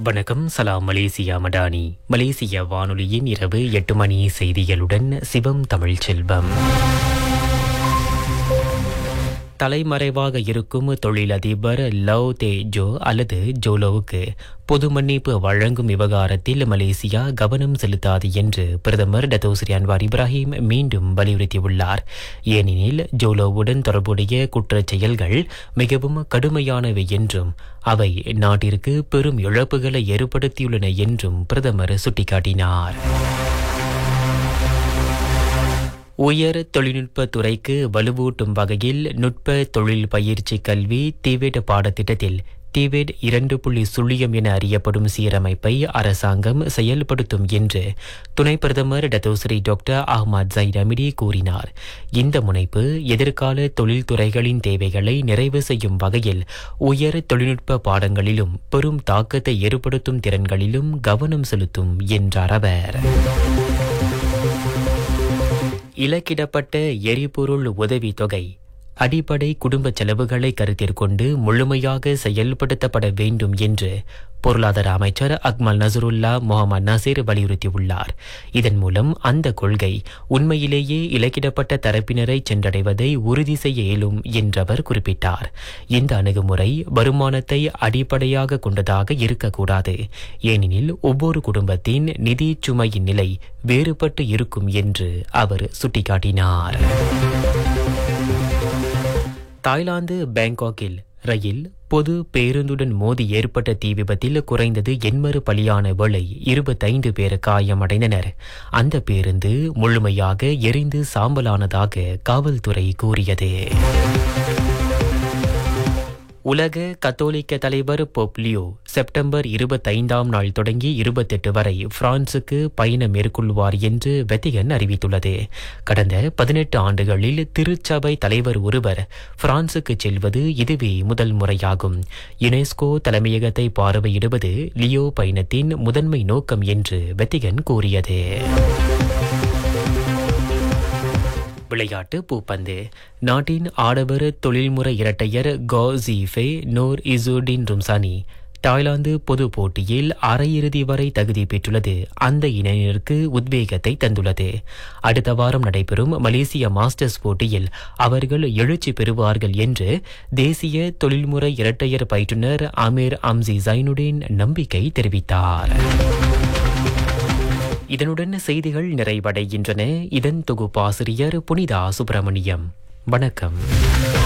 வணக்கம் சலாம் மலேசியா மடானி மலேசிய வானொலியின் இரவு எட்டு மணி செய்திகளுடன் சிவம் தமிழ் செல்வம் தலைமறைவாக இருக்கும் தொழிலதிபர் லவ் தே ஜோ அல்லது ஜோலோவுக்கு பொது மன்னிப்பு வழங்கும் விவகாரத்தில் மலேசியா கவனம் செலுத்தாது என்று பிரதமர் டத்தோஸ்ரீ அன்வார் இப்ராஹிம் மீண்டும் வலியுறுத்தியுள்ளார் ஏனெனில் ஜோலோவுடன் தொடர்புடைய குற்றச் செயல்கள் மிகவும் கடுமையானவை என்றும் அவை நாட்டிற்கு பெரும் இழப்புகளை ஏற்படுத்தியுள்ளன என்றும் பிரதமர் சுட்டிக்காட்டினார் உயர் தொழில்நுட்ப துறைக்கு வலுவூட்டும் வகையில் நுட்ப தொழில் பயிற்சி கல்வி டிவேட் பாடத்திட்டத்தில் டிவேட் இரண்டு புள்ளி சுழியம் என அறியப்படும் சீரமைப்பை அரசாங்கம் செயல்படுத்தும் என்று துணை பிரதமர் Dato Sri doctor Ahmad Zahid Hamidi கூறினார் இந்த முனைப்பு எதிர்கால தொழில்துறைகளின் தேவைகளை நிறைவு செய்யும் வகையில் உயர் தொழில்நுட்ப பாடங்களிலும் பெரும் தாக்கத்தை ஏற்படுத்தும் திறன்களிலும் கவனம் செலுத்தும் என்றார் அவர் இலக்கிடப்பட்ட எரிபொருள் உதவித் தொகை அடிப்படை குடும்ப செலவுகளை கருத்தில் கொண்டு முழுமையாக செயல்படுத்தப்பட வேண்டும் என்று பொருளாதார அமைச்சர் அக்மல் நசருல்லா முகமது நசீர் வலியுறுத்தியுள்ளார் இதன் மூலம் அந்த கொள்கை உண்மையிலேயே இலக்கிடப்பட்ட தரப்பினரை சென்றடைவதை உறுதி செய்ய இயலும் என்றவர் குறிப்பிட்டார் இந்த அணுகுமுறை வருமானத்தை அடிப்படையாக கொண்டதாக இருக்கக்கூடாது ஏனெனில் ஒவ்வொரு குடும்பத்தின் நிதி சுமையின் நிலை வேறுபட்டு இருக்கும் என்று அவர் சுட்டிக்காட்டினார் தாய்லாந்து பேங்காக்கில் ரயில் பொது பேருந்துடன் மோதி ஏற்பட்ட தீ விபத்தில் குறைந்தது எண்மறு பலியான வேளை இருபத்தைந்து பேர் காயமடைந்தனர் அந்த பேருந்து முழுமையாக எரிந்து சாம்பலானதாக காவல்துறை கூறியது உலக கத்தோலிக்க தலைவர் பொப்லியோ செப்டம்பர் இருபத்தைந்தாம் நாள் தொடங்கி இருபத்தெட்டு வரை பிரான்சுக்கு பயணம் மேற்கொள்வார் என்று வெத்திகன் அறிவித்துள்ளது கடந்த பதினெட்டு ஆண்டுகளில் திருச்சபை தலைவர் ஒருவர் பிரான்சுக்கு செல்வது இதுவே முதல் முறையாகும் யுனெஸ்கோ தலைமையகத்தை பார்வையிடுவது லியோ பயணத்தின் முதன்மை நோக்கம் என்று வெத்திகன் கூறியது விளையாட்டு பூப்பந்து நாட்டின் ஆடவர் தொழில்முறை இரட்டையர் கோ ஜீஃபே நோர் இசுடின் ரும்சானி தாய்லாந்து பொது போட்டியில் அரையிறுதி வரை தகுதி பெற்றுள்ளது அந்த இணையினருக்கு உத்வேகத்தை தந்துள்ளது அடுத்த வாரம் நடைபெறும் மலேசிய மாஸ்டர்ஸ் போட்டியில் அவர்கள் எழுச்சி பெறுவார்கள் என்று தேசிய தொழில்முறை இரட்டையர் பயிற்றுனர் அமீர் அம்சி ஜைனுடின் நம்பிக்கை தெரிவித்தார் இதனுடன் செய்திகள் நிறைவடைகின்றன இதன் தொகுப்பாசிரியர் புனிதா சுப்பிரமணியம் வணக்கம்